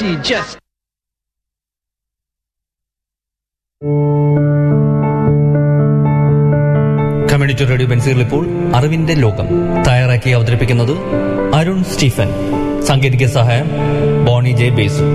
she just community radio ബെൻസിൽ ഇപ്പോൾ അറിവിന്റെ ലോകം തയ്യാറാക്കി അവതരിപ്പിക്കുന്നത് അരുൺ സ്റ്റീഫൻ സാങ്കേതിക സഹായം ബോണി ജെ ബേസു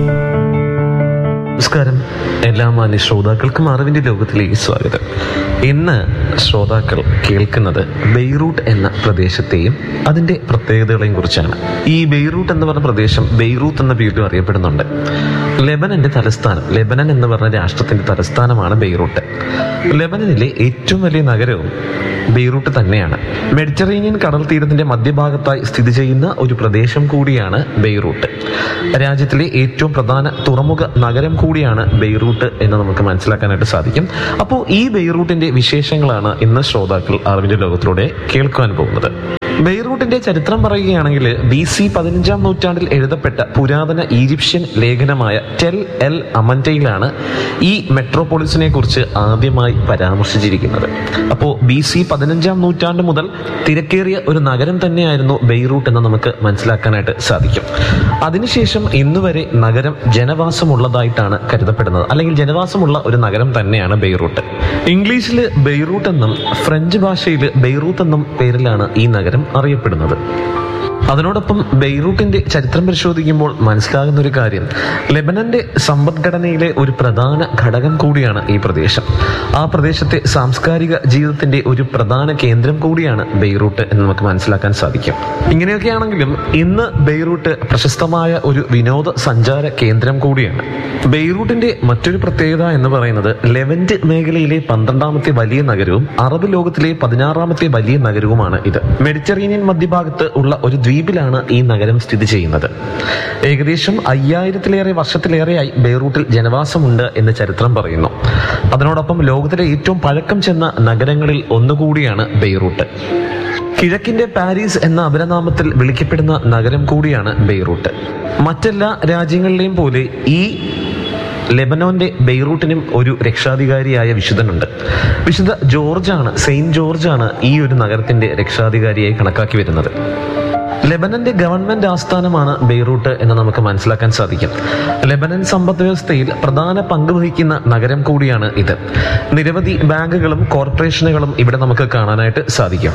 നമസ്കാരം എല്ലാ മാന്യ ശ്രോതാക്കൾക്കും അറിവിന്റെ ലോകത്തിലേക്ക് സ്വാഗതം ഇന്ന് ശ്രോതാക്കൾ കേൾക്കുന്നത് ബെയ്റൂട്ട് എന്ന പ്രദേശത്തെയും അതിന്റെ പ്രത്യേകതകളെയും കുറിച്ചാണ് ഈ ബെയ്റൂട്ട് എന്ന് പറഞ്ഞ പ്രദേശം ബെയ്റൂത്ത് എന്ന പേരിലും അറിയപ്പെടുന്നുണ്ട് ലെബനന്റെ തലസ്ഥാനം ലെബനൻ എന്ന് പറഞ്ഞ രാഷ്ട്രത്തിന്റെ തലസ്ഥാനമാണ് ബെയ്റൂട്ട് ലെബനനിലെ ഏറ്റവും വലിയ നഗരവും ബെയ്റൂട്ട് തന്നെയാണ് മെഡിറ്ററേനിയൻ കടൽ തീരത്തിന്റെ മധ്യഭാഗത്തായി സ്ഥിതി ചെയ്യുന്ന ഒരു പ്രദേശം കൂടിയാണ് ബെയ്റൂട്ട് രാജ്യത്തിലെ ഏറ്റവും പ്രധാന തുറമുഖ നഗരം കൂടിയാണ് ബെയ്റൂട്ട് എന്ന് നമുക്ക് മനസ്സിലാക്കാനായിട്ട് സാധിക്കും അപ്പോൾ ഈ ബെയ്റൂട്ടിന്റെ വിശേഷങ്ങളാണ് ഇന്ന് ശ്രോതാക്കൾ അറിവിന്റെ ലോകത്തിലൂടെ കേൾക്കുവാൻ പോകുന്നത് ബെയ്റൂട്ടിന്റെ ചരിത്രം പറയുകയാണെങ്കിൽ ബി സി പതിനഞ്ചാം നൂറ്റാണ്ടിൽ എഴുതപ്പെട്ട പുരാതന ഈജിപ്ഷ്യൻ ലേഖനമായ ടെൽ എൽ അമൻറ്റയിലാണ് ഈ മെട്രോപോളിസിനെ കുറിച്ച് ആദ്യമായി പരാമർശിച്ചിരിക്കുന്നത് അപ്പോൾ ബി സി പതിനഞ്ചാം നൂറ്റാണ്ട് മുതൽ തിരക്കേറിയ ഒരു നഗരം തന്നെയായിരുന്നു ബെയ്റൂട്ട് എന്ന് നമുക്ക് മനസ്സിലാക്കാനായിട്ട് സാധിക്കും അതിനുശേഷം ഇന്നുവരെ നഗരം ജനവാസമുള്ളതായിട്ടാണ് കരുതപ്പെടുന്നത് അല്ലെങ്കിൽ ജനവാസമുള്ള ഒരു നഗരം തന്നെയാണ് ബെയ്റൂട്ട് ഇംഗ്ലീഷിൽ ബെയ്റൂട്ട് എന്നും ഫ്രഞ്ച് ഭാഷയിൽ ബെയ്റൂത്ത് എന്നും പേരിലാണ് ഈ നഗരം അറിയപ്പെടുന്നത് അതിനോടൊപ്പം ബെയ്റൂട്ടിന്റെ ചരിത്രം പരിശോധിക്കുമ്പോൾ മനസ്സിലാകുന്ന ഒരു കാര്യം ലെബനന്റെ സമ്പദ്ഘടനയിലെ ഒരു പ്രധാന ഘടകം കൂടിയാണ് ഈ പ്രദേശം ആ പ്രദേശത്തെ സാംസ്കാരിക ജീവിതത്തിന്റെ ഒരു പ്രധാന കേന്ദ്രം കൂടിയാണ് ബെയ്റൂട്ട് എന്ന് നമുക്ക് മനസ്സിലാക്കാൻ സാധിക്കും ഇങ്ങനെയൊക്കെയാണെങ്കിലും ഇന്ന് ബെയ്റൂട്ട് പ്രശസ്തമായ ഒരു വിനോദ സഞ്ചാര കേന്ദ്രം കൂടിയാണ് ബെയ്റൂട്ടിന്റെ മറ്റൊരു പ്രത്യേകത എന്ന് പറയുന്നത് ലെവന്റ് മേഖലയിലെ പന്ത്രണ്ടാമത്തെ വലിയ നഗരവും അറബ് ലോകത്തിലെ പതിനാറാമത്തെ വലിയ നഗരവുമാണ് ഇത് മെഡിറ്ററേനിയൻ മധ്യഭാഗത്ത് ഉള്ള ഒരു ദ്വീപിലാണ് ഈ നഗരം സ്ഥിതി ചെയ്യുന്നത് ഏകദേശം അയ്യായിരത്തിലേറെ വർഷത്തിലേറെയായി ബെയ്റൂട്ടിൽ ജനവാസമുണ്ട് എന്ന് ചരിത്രം പറയുന്നു അതിനോടൊപ്പം ലോകത്തിലെ ഏറ്റവും പഴക്കം ചെന്ന നഗരങ്ങളിൽ ഒന്നുകൂടിയാണ് ബെയ്റൂട്ട് കിഴക്കിന്റെ പാരീസ് എന്ന അപരനാമത്തിൽ വിളിക്കപ്പെടുന്ന നഗരം കൂടിയാണ് ബെയ്റൂട്ട് മറ്റെല്ലാ രാജ്യങ്ങളിലെയും പോലെ ഈ ലെബനോന്റെ ബെയ്റൂട്ടിനും ഒരു രക്ഷാധികാരിയായ വിശുദ്ധനുണ്ട് വിശുദ്ധ ജോർജാണ് സെയിന്റ് ജോർജാണ് ഈ ഒരു നഗരത്തിന്റെ രക്ഷാധികാരിയായി കണക്കാക്കി വരുന്നത് ലെബനന്റെ ഗവൺമെന്റ് ആസ്ഥാനമാണ് ബെയ്റൂട്ട് എന്ന് നമുക്ക് മനസ്സിലാക്കാൻ സാധിക്കും ലെബനൻ സമ്പദ് വ്യവസ്ഥയിൽ പ്രധാന പങ്ക് വഹിക്കുന്ന നഗരം കൂടിയാണ് ഇത് നിരവധി ബാങ്കുകളും കോർപ്പറേഷനുകളും ഇവിടെ നമുക്ക് കാണാനായിട്ട് സാധിക്കും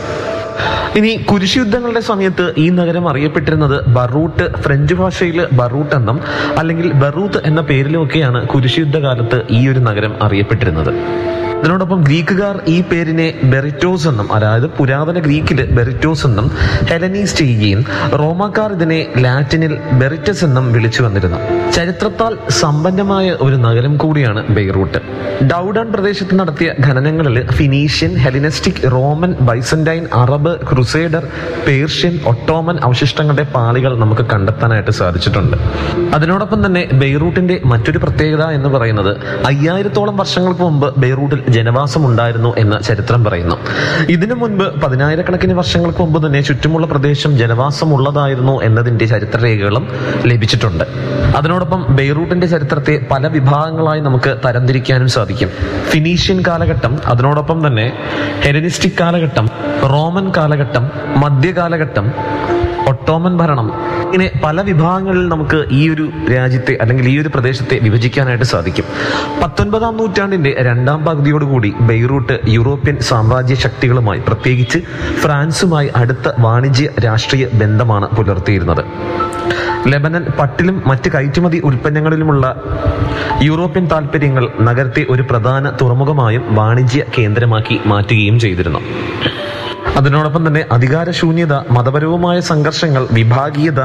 ഇനി കുരിശുയുദ്ധങ്ങളുടെ സമയത്ത് ഈ നഗരം അറിയപ്പെട്ടിരുന്നത് ബറൂട്ട് ഫ്രഞ്ച് ഭാഷയിൽ ബറൂട്ട് എന്നും അല്ലെങ്കിൽ ബറൂത്ത് എന്ന പേരിലുമൊക്കെയാണ് കുരിശുയുദ്ധ കാലത്ത് ഈ ഒരു നഗരം അറിയപ്പെട്ടിരുന്നത് ഇതിനോടൊപ്പം ഗ്രീക്കുകാർ ഈ പേരിനെ ബെറിറ്റോസ് എന്നും അതായത് പുരാതന ഗ്രീക്കിൽ ബെറിറ്റോസ് എന്നും ഹെലനീസ് ചെയ്യുകയും റോമാക്കാർ ഇതിനെ ലാറ്റിനിൽ ബെറിറ്റസ് എന്നും വിളിച്ചു വന്നിരുന്നു ചരിത്രത്താൽ സമ്പന്നമായ ഒരു നഗരം കൂടിയാണ് ബെയ്റൂട്ട് ഡൗഡൺ പ്രദേശത്ത് നടത്തിയ ഖനനങ്ങളിൽ Phoenician Hellenistic Roman Byzantine Arab crusader Persian Ottoman അവശിഷ്ടങ്ങളുടെ പാളികൾ നമുക്ക് കണ്ടെത്താനായിട്ട് സാധിച്ചിട്ടുണ്ട് അതിനോടൊപ്പം തന്നെ ബെയ്റൂട്ടിന്റെ മറ്റൊരു പ്രത്യേകത എന്ന് പറയുന്നത് അയ്യായിരത്തോളം വർഷങ്ങൾക്ക് മുമ്പ് ബെയ്റൂട്ടിൽ ജനവാസം ഉണ്ടായിരുന്നു എന്ന് ചരിത്രം പറയുന്നു ഇതിനു മുൻപ് പതിനായിരക്കണക്കിന് വർഷങ്ങൾക്ക് മുമ്പ് തന്നെ ചുറ്റുമുള്ള പ്രദേശം ജനവാസമുള്ളതായിരുന്നു എന്നതിന്റെ ചരിത്രരേഖകളും ലഭിച്ചിട്ടുണ്ട് അതിനോടൊപ്പം ബെയ്റൂട്ടിന്റെ ചരിത്രത്തെ പല വിഭാഗങ്ങളായി നമുക്ക് തരംതിരിക്കാനും സാധിക്കും ഫിനീഷ്യൻ കാലഘട്ടം അതിനോടൊപ്പം തന്നെ ഹെലനിസ്റ്റിക് കാലഘട്ടം റോമൻ കാലഘട്ടം മധ്യകാലഘട്ടം ഒട്ടോമൻ ഭരണം ഇങ്ങനെ പല വിഭാഗങ്ങളിൽ നമുക്ക് ഈ ഒരു രാജ്യത്തെ അല്ലെങ്കിൽ ഈ ഒരു പ്രദേശത്തെ വിഭജിക്കാനായിട്ട് സാധിക്കും പത്തൊൻപതാം നൂറ്റാണ്ടിന്റെ രണ്ടാം പകുതിയോടുകൂടി ബെയ്റൂട്ട് യൂറോപ്യൻ സാമ്രാജ്യ ശക്തികളുമായി പ്രത്യേകിച്ച് ഫ്രാൻസുമായി അടുത്ത വാണിജ്യ രാഷ്ട്രീയ ബന്ധമാണ് പുലർത്തിയിരുന്നത് ലെബനൻ പട്ടിലും മറ്റ് കയറ്റുമതി ഉൽപ്പന്നങ്ങളിലുമുള്ള യൂറോപ്യൻ താൽപ്പര്യങ്ങൾ നഗരത്തെ ഒരു പ്രധാന തുറമുഖമായും വാണിജ്യ കേന്ദ്രമാക്കി മാറ്റുകയും ചെയ്തിരുന്നു അതിനോടൊപ്പം തന്നെ അധികാരശൂന്യത മതപരവുമായ സംഘർഷങ്ങൾ വിഭാഗീയത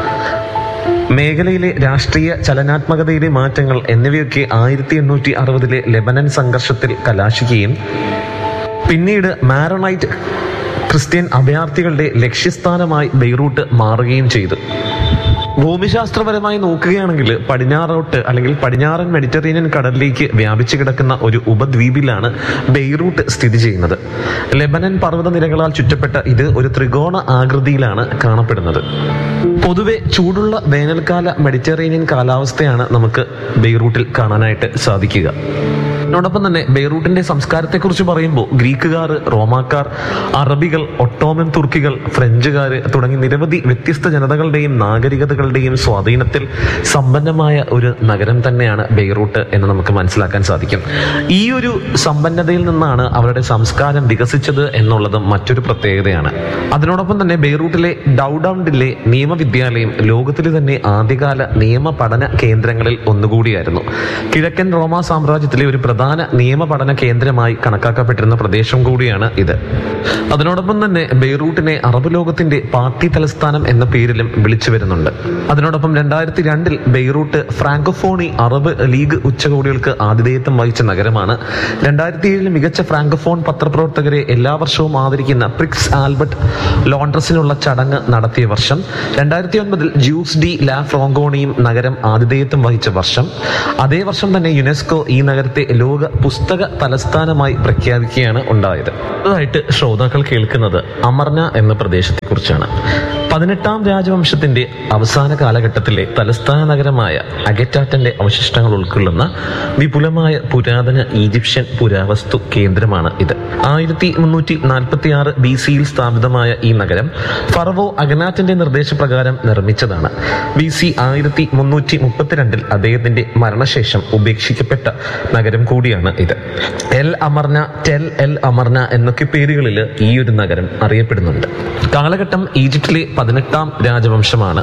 മേഖലയിലെ രാഷ്ട്രീയ ചലനാത്മകതയിലെ മാറ്റങ്ങൾ എന്നിവയൊക്കെ ആയിരത്തി എണ്ണൂറ്റി അറുപതിലെ ലെബനൻ സംഘർഷത്തിൽ കലാശിക്കുകയും പിന്നീട് മാരണൈറ്റ് ക്രിസ്ത്യൻ അഭയാർത്ഥികളുടെ ലക്ഷ്യസ്ഥാനമായി ബെയ്റൂട്ട് മാറുകയും ചെയ്തു ഭൂമിശാസ്ത്രപരമായി നോക്കുകയാണെങ്കിൽ പടിഞ്ഞാറോട്ട് അല്ലെങ്കിൽ പടിഞ്ഞാറൻ മെഡിറ്ററേനിയൻ കടലിലേക്ക് വ്യാപിച്ചു കിടക്കുന്ന ഒരു ഉപദ്വീപിലാണ് ബെയ്റൂട്ട് സ്ഥിതി ചെയ്യുന്നത് ലെബനൻ പർവ്വതനിരകളാൽ ചുറ്റപ്പെട്ട ഇത് ഒരു ത്രികോണ ആകൃതിയിലാണ് കാണപ്പെടുന്നത് പൊതുവെ ചൂടുള്ള വേനൽക്കാല മെഡിറ്ററേനിയൻ കാലാവസ്ഥയാണ് നമുക്ക് ബെയ്റൂട്ടിൽ കാണാനായിട്ട് സാധിക്കുക അതോടൊപ്പം തന്നെ ബെയ്റൂട്ടിന്റെ സംസ്കാരത്തെക്കുറിച്ച് പറയുമ്പോൾ ഗ്രീക്കുകാർ റോമാക്കാർ അറബികൾ ഒട്ടോമൻ തുർക്കികൾ ഫ്രഞ്ചുകാർ തുടങ്ങി നിരവധി വ്യത്യസ്ത ജനതകളുടെയും നാഗരികതകളുടെയും സ്വാധീനത്തിൽ സമ്പന്നമായ ഒരു നഗരം തന്നെയാണ് ബെയ്റൂട്ട് എന്ന് നമുക്ക് മനസ്സിലാക്കാൻ സാധിക്കും ഈ ഒരു സമ്പന്നതയിൽ നിന്നാണ് അവരുടെ സംസ്കാരം വികസിച്ചത് എന്നുള്ളത് മറ്റൊരു പ്രത്യേകതയാണ് അതിനോടൊപ്പം തന്നെ ബെയ്റൂട്ടിലെ ഡൗഡൌണ്ടിലെ നിയമവിദ്യാലയം ലോകത്തിലെ തന്നെ ആദ്യകാല നിയമ പഠന കേന്ദ്രങ്ങളിൽ ഒന്നുകൂടിയായിരുന്നു കിഴക്കൻ റോമ സാമ്രാജ്യത്തിലെ ഒരു പ്രധാന നിയമ പഠന കേന്ദ്രമായി കണക്കാക്കപ്പെട്ടിരുന്ന പ്രദേശം കൂടിയാണ് ഇത് അതിനോടൊപ്പം തന്നെ ബെയ്റൂട്ടിനെ അറബ് ലോകത്തിന്റെ പാർട്ടി തലസ്ഥാനം എന്ന പേരിലും വിളിച്ചു വരുന്നുണ്ട് അതിനോടൊപ്പം രണ്ടായിരത്തി രണ്ടിൽ ബെയ്റൂട്ട് ഫ്രാങ്കോഫോണി അറബ് ലീഗ് ഉച്ചകോടികൾക്ക് ആതിഥേയത്വം വഹിച്ച നഗരമാണ് രണ്ടായിരത്തി ഏഴിൽ മികച്ച ഫ്രാങ്കോഫോൺ പത്രപ്രവർത്തകരെ എല്ലാ വർഷവും ആദരിക്കുന്ന പ്രിക്സ് ആൽബർട്ട് ലോണ്ടർസിനുള്ള ചടങ്ങ് നടത്തിയ വർഷം രണ്ടായിരത്തി ഒൻപതിൽ ജ്യൂസ് ഡി ലാ ഫ്രോങ്കോണിയും നഗരം ആതിഥേയത്വം വഹിച്ച വർഷം അതേ വർഷം തന്നെ യുനെസ്കോ ഈ നഗരത്തെ ലോക പുസ്തക തലസ്ഥാനമായി പ്രഖ്യാപിക്കുകയാണ് ഉണ്ടായത് അടുത്തതായിട്ട് ശ്രോതാക്കൾ കേൾക്കുന്നത് അമർന എന്ന പ്രദേശത്തെക്കുറിച്ചാണ് പതിനെട്ടാം രാജവംശത്തിന്റെ അവസാന കാലഘട്ടത്തിലെ തലസ്ഥാന നഗരമായ അഗറ്റാറ്റന്റെ അവശിഷ്ടങ്ങൾ ഉൾക്കൊള്ളുന്ന വിപുലമായ പുരാതന ഈജിപ്ഷ്യൻ പുരാവസ്തു കേന്ദ്രമാണ് ഇത് ആയിരത്തി മുന്നൂറ്റി നാൽപ്പത്തി ആറ് ബി സിയിൽ സ്ഥാപിതമായ ഈ നഗരം ഫറവോ അഗനാറ്റിന്റെ നിർദ്ദേശപ്രകാരം നിർമ്മിച്ചതാണ് ബി സി ആയിരത്തി മുന്നൂറ്റി മുപ്പത്തിരണ്ടിൽ അദ്ദേഹത്തിന്റെ മരണശേഷം ഉപേക്ഷിക്കപ്പെട്ട നഗരം കൂടിയാണ് ഇത് El Amarna Tell El Amarna എന്നൊക്കെ പേരുകളിൽ ഈ ഒരു നഗരം അറിയപ്പെടുന്നുണ്ട് കാലഘട്ടം ഈജിപ്തിലെ പതിനെട്ടാം രാജവംശമാണ്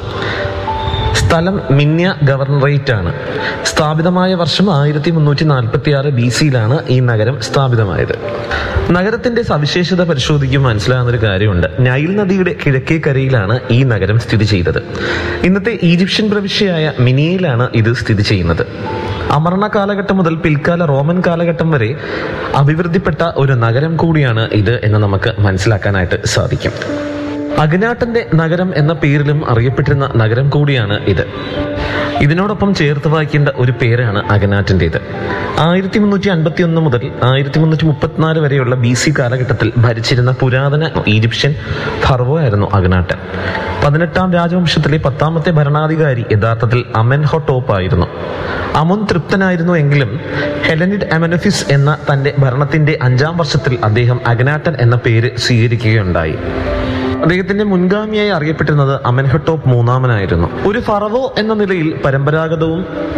സ്ഥലം മിന്യ ഗവർണറേറ്റ് ആണ് സ്ഥാപിതമായ വർഷം ആയിരത്തി മുന്നൂറ്റി നാൽപ്പത്തി ആറ് ബി സിയിലാണ് ഈ നഗരം സ്ഥാപിതമായത് നഗരത്തിന്റെ സവിശേഷത പരിശോധിക്കുമ്പോൾ മനസ്സിലാകുന്ന ഒരു കാര്യമുണ്ട് നൈൽ നദിയുടെ കിഴക്കേ കരയിലാണ് ഈ നഗരം സ്ഥിതി ചെയ്തത് ഇന്നത്തെ ഈജിപ്ഷ്യൻ പ്രവിശ്യയായ മിനിയയിലാണ് ഇത് സ്ഥിതി ചെയ്യുന്നത് അമർണ കാലഘട്ടം മുതൽ പിൽക്കാല റോമൻ കാലഘട്ടം വരെ അഭിവൃദ്ധിപ്പെട്ട ഒരു നഗരം കൂടിയാണ് ഇത് എന്ന് നമുക്ക് മനസ്സിലാക്കാനായിട്ട് സാധിക്കും അഗനാട്ടന്റെ നഗരം എന്ന പേരിലും അറിയപ്പെട്ടിരുന്ന നഗരം കൂടിയാണ് ഇത് ഇതിനോടൊപ്പം ചേർത്ത് വായിക്കേണ്ട ഒരു പേരാണ് അഗനാറ്റിൻ്റെത് ആയിരത്തി മുന്നൂറ്റി അൻപത്തി ഒന്ന് മുതൽ ആയിരത്തി മുന്നൂറ്റി മുപ്പത്തിനാല് വരെയുള്ള ബി സി കാലഘട്ടത്തിൽ ഭരിച്ചിരുന്ന പുരാതന ഈജിപ്ഷ്യൻ ഫർവോ ആയിരുന്നു അഗനാട്ടൻ പതിനെട്ടാം രാജവംശത്തിലെ പത്താമത്തെ ഭരണാധികാരി യഥാർത്ഥത്തിൽ അമെൻഹോട്ടോപ്പ് ആയിരുന്നു അമുൻ തൃപ്തനായിരുന്നു എങ്കിലും ഹെലനിഡ് അമനഫിസ് എന്ന തന്റെ ഭരണത്തിന്റെ അഞ്ചാം വർഷത്തിൽ അദ്ദേഹം അഗനാട്ടൻ എന്ന പേര് സ്വീകരിക്കുകയുണ്ടായി അദ്ദേഹത്തിന്റെ മുൻഗാമിയായി അറിയപ്പെട്ടിരുന്നത് അമൻഹട്ടോപ്പ് മൂന്നാമനായിരുന്നു ഒരു ഫറവോ എന്ന നിലയിൽ പരമ്പരാഗതവും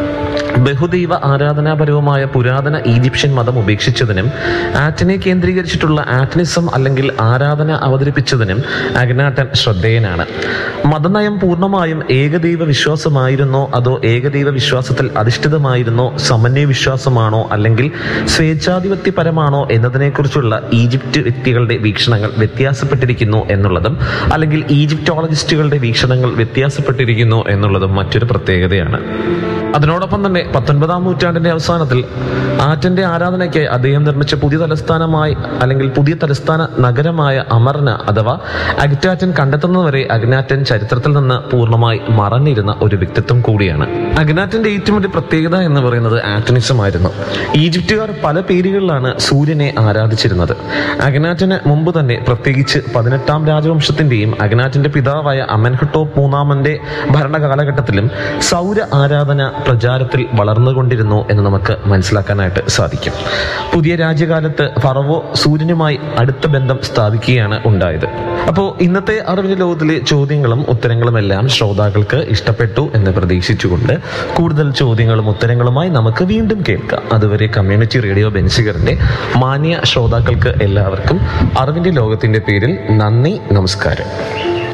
ബഹുദൈവ ആരാധനാപരവുമായ പുരാതന ഈജിപ്ഷ്യൻ മതം ഉപേക്ഷിച്ചതിനും ആറ്റിനെ കേന്ദ്രീകരിച്ചിട്ടുള്ള ആറ്റനിസം അല്ലെങ്കിൽ ആരാധന അവതരിപ്പിച്ചതിനും അഗ്നാട്ടൻ ശ്രദ്ധേയനാണ് മതനയം പൂർണ്ണമായും ഏകദൈവ വിശ്വാസമായിരുന്നോ അതോ ഏകദൈവ വിശ്വാസത്തിൽ അധിഷ്ഠിതമായിരുന്നോ സമന്വയ വിശ്വാസമാണോ അല്ലെങ്കിൽ സ്വേച്ഛാധിപത്യപരമാണോ എന്നതിനെക്കുറിച്ചുള്ള ഈജിപ്റ്റ് വ്യക്തികളുടെ വീക്ഷണങ്ങൾ വ്യത്യാസപ്പെട്ടിരിക്കുന്നു എന്നുള്ളതും അല്ലെങ്കിൽ ഈജിപ്റ്റോളജിസ്റ്റുകളുടെ വീക്ഷണങ്ങൾ വ്യത്യാസപ്പെട്ടിരിക്കുന്നു എന്നുള്ളതും മറ്റൊരു പ്രത്യേകതയാണ് അതിനോടൊപ്പം തന്നെ പത്തൊൻപതാം നൂറ്റാണ്ടിന്റെ അവസാനത്തിൽ ആറ്റന്റെ ആരാധനയ്ക്ക് അദ്ദേഹം നിർമ്മിച്ച പുതിയ തലസ്ഥാനമായി അല്ലെങ്കിൽ പുതിയ തലസ്ഥാന നഗരമായ അമർന അഥവാ അഗ്നാറ്റൻ കണ്ടെത്തുന്നതുവരെ അഗ്നാറ്റൻ ചരിത്രത്തിൽ നിന്ന് പൂർണ്ണമായി മറഞ്ഞിരുന്ന ഒരു വ്യക്തിത്വം കൂടിയാണ് അഗ്നാറ്റന്റെ ഏറ്റവും വലിയ പ്രത്യേകത എന്ന് പറയുന്നത് ആറ്റനിസം ആയിരുന്നു ഈജിപ്തുകാർ പല പേരുകളിലാണ് സൂര്യനെ ആരാധിച്ചിരുന്നത് അഗ്നാറ്റന് മുമ്പ് തന്നെ പ്രത്യേകിച്ച് പതിനെട്ടാം രാജവംശത്തിന്റെയും അഗ്നാറ്റിന്റെ പിതാവായ അമൻഹട്ടോപ്പ് മൂന്നാമന്റെ ഭരണകാലഘട്ടത്തിലും സൗര ആരാധന പ്രചാരത്തിൽ വളർന്നുകൊണ്ടിരുന്നു എന്ന് നമുക്ക് മനസ്സിലാക്കാനായിട്ട് സാധിക്കും പുതിയ രാജ്യകാലത്ത് ഫറവോ സൂര്യനുമായി അടുത്ത ബന്ധം സ്ഥാപിക്കുകയാണ് ഉണ്ടായത് അപ്പോൾ ഇന്നത്തെ അറിവിന്റെ ലോകത്തിലെ ചോദ്യങ്ങളും ഉത്തരങ്ങളും എല്ലാം ശ്രോതാക്കൾക്ക് ഇഷ്ടപ്പെട്ടു എന്ന് പ്രതീക്ഷിച്ചുകൊണ്ട് കൂടുതൽ ചോദ്യങ്ങളും ഉത്തരങ്ങളുമായി നമുക്ക് വീണ്ടും കേൾക്കാം അതുവരെ കമ്മ്യൂണിറ്റി റേഡിയോ ബെൻസിഗറിന്റെ മാന്യ ശ്രോതാക്കൾക്ക് എല്ലാവർക്കും അറിവിന്റെ ലോകത്തിന്റെ പേരിൽ നന്ദി നമസ്കാരം